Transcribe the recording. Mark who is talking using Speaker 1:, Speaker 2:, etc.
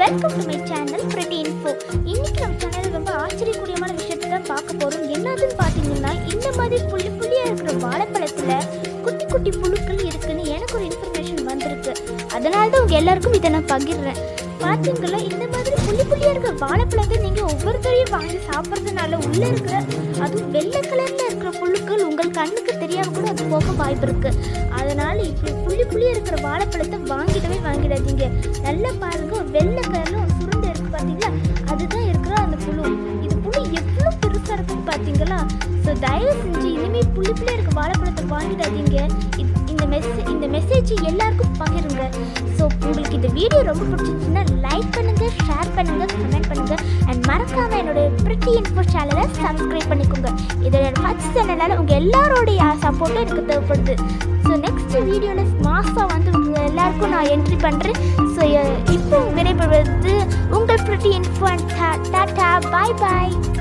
Speaker 1: welcome to my channel Pretty Info இன்னைக்கு நம்ம சேனலில் ரொம்ப ஆச்சரியக்கூடியமான விஷயத்தை தான் பார்க்க போகிறோம் என்னதுன்னு பார்த்தீங்கன்னா இந்த மாதிரி புள்ளி புள்ளியாக இருக்கிற வாழைப்பழத்தில் குட்டி குட்டி புழுக்கள் இருக்குன்னு எனக்கு ஒரு இன்ஃபர்மேஷன் வந்திருக்கு அதனால தான் உங்கள் எல்லாருக்கும் இதை நான் பகிர்றேன் பார்த்தீங்களா இந்த மாதிரி புள்ளி புள்ளியாக இருக்கிற வாழைப்பழத்தை நீங்கள் ஒவ்வொருத்தரையும் வாங்கி சாப்பிட்றதுனால உள்ளே இருக்கிற அதுவும் வெள்ளை கலரில் இருக்கிற புழுக்கள் உங்கள் கண்ணுக்கு தெரியாம கூட அது போக வாய்ப்பு இருக்கு அதனால இப்படி புள்ளி புள்ளியாக இருக்கிற வாழைப்பழத்தை வாங்கிடவே வாங்கிடாதீங்க நல்லா பாருங்க ஒரு வெள்ளை கலர்ல ஒரு சுருண்டை இருக்கு பார்த்தீங்களா அதுதான் இருக்கிற அந்த புழு இது புழு எவ்வளோ பெருசாக இருக்குன்னு பார்த்தீங்களா ஸோ தயவு செஞ்சு இனிமேல் புள்ளி புள்ளியாக இருக்க வாழைப்பழத்தை வாங்கிடாதீங்க இது- இந்த மெசேஜ் இந்த மெசேஜ் எல்லாருக்கும் பகிருங்க ஸோ உங்களுக்கு இந்த வீடியோ ரொம்ப பிடிச்சிருந்துச்சுன்னா லைக் பண்ணுங்க ஷேர் பண்ணுங்க கமெண்ட் பண்ணுங்க அண்ட் மறக்காம என்னோட பிரிட்டி இன்ஃபோ சேனலை சப்ஸ்கிரைப் பண்ணிக்கோங்க இதோட ஃபர்ஸ்ட் சேனலால் உங்கள் எல்லாரோடைய சப்போர்ட்டும் எனக்கு தேவைப்படுது ஸோ நெக்ஸ்ட் வீடியோவில் மாசாக வந்து உங்கள் எல்லாருக்கும் நான் என்ட்ரி பண்ணுறேன் ஸோ இப்போ விடைபெறுவது உங்கள் Pretty Info and tata bye bye